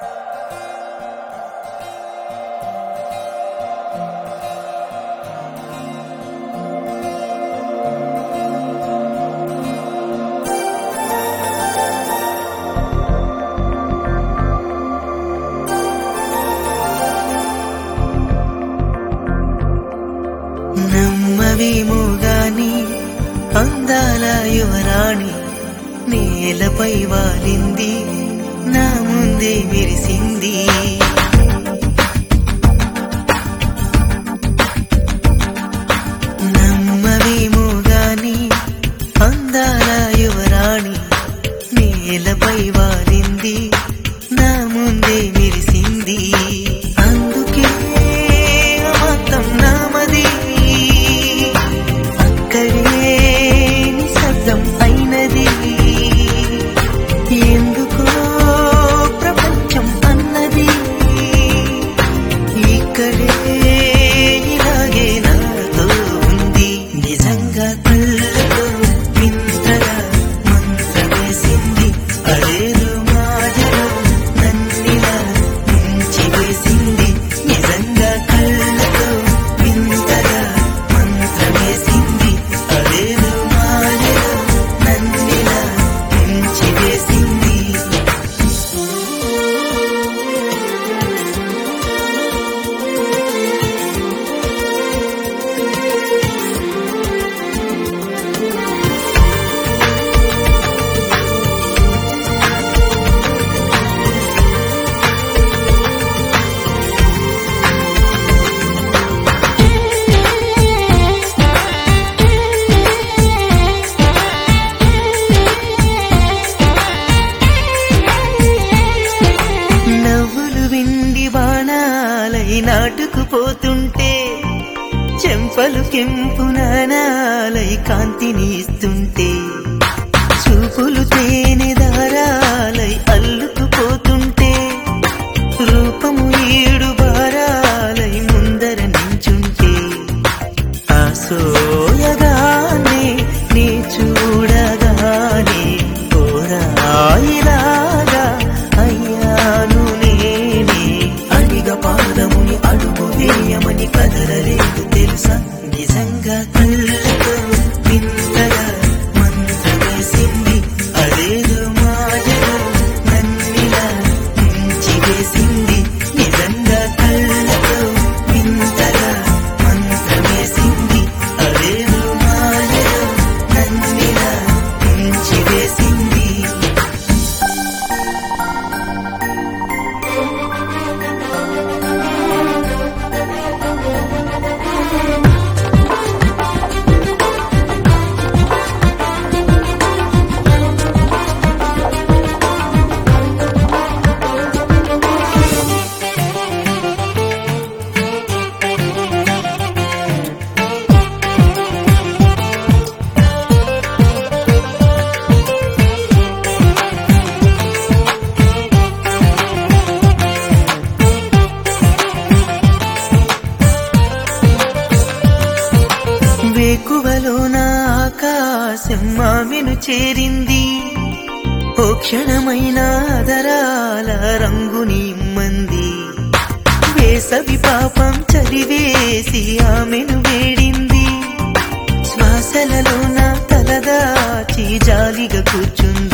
నమ్మవేమో గాని అందాల యువరాణి నేలపై వాలింది నా ముందే మెరిసింది నమ్మవేమో గాని అందాల యువరాణి నేలపై వాలింది నా ముందే మెరిసింది అందుకే మొత్తం నామది అక్కడే నిశ్శబ్దం అయినది ఎందుకో ప్రపంచం అన్నది ఇక్కడే ఇలాగే నాతో ఉంది నిజంగా కళ్ళతో వింతగా మంత్రమేసింది అదేదో మాయలో నన్నిలా ముంచి వేసింది నిజంగా కళ్ళతో వింతగా మంత్రమేసింది అదేదో మాయలో నన్నిలా ముంచి వేసింది నవ్వులు విండి బాణాలై నాటుకుపోతుంటే చెంపలు కెంపు నానాలై కాంతిని ఇస్తుంటే చూపులు తేనె దారాలై అల్లుకుపోతుంటే రూపము ఏడు బారాలై ముందర నించుంటే ఆ సోయగానే నీ చూడగానే ఓరాయిలాగా అయ్యాను నేనే అడిగ పాదముని అడుగు వేయమని కదలలేదు తెలుసా నిజంగా కళ్ళతో వింతగా మంత్రమేసింది అదేదో మాయలో నన్నిలా ముంచి వేసింది నిజంగా కళ్ళతో వింతగా మంత్రమేసింది అదేదో మాయలో నన్నిలా ముంచి వేసింది వేకువలోన ఆకాశం ఆమెను చేరింది ఓ క్షణమైన దరాల రంగుని ఇమ్మంది వేసవి పాపం చలివేసి ఆమెను వేడింది శ్వాసలలోన తలదాచి జాలిగా కూర్చుంది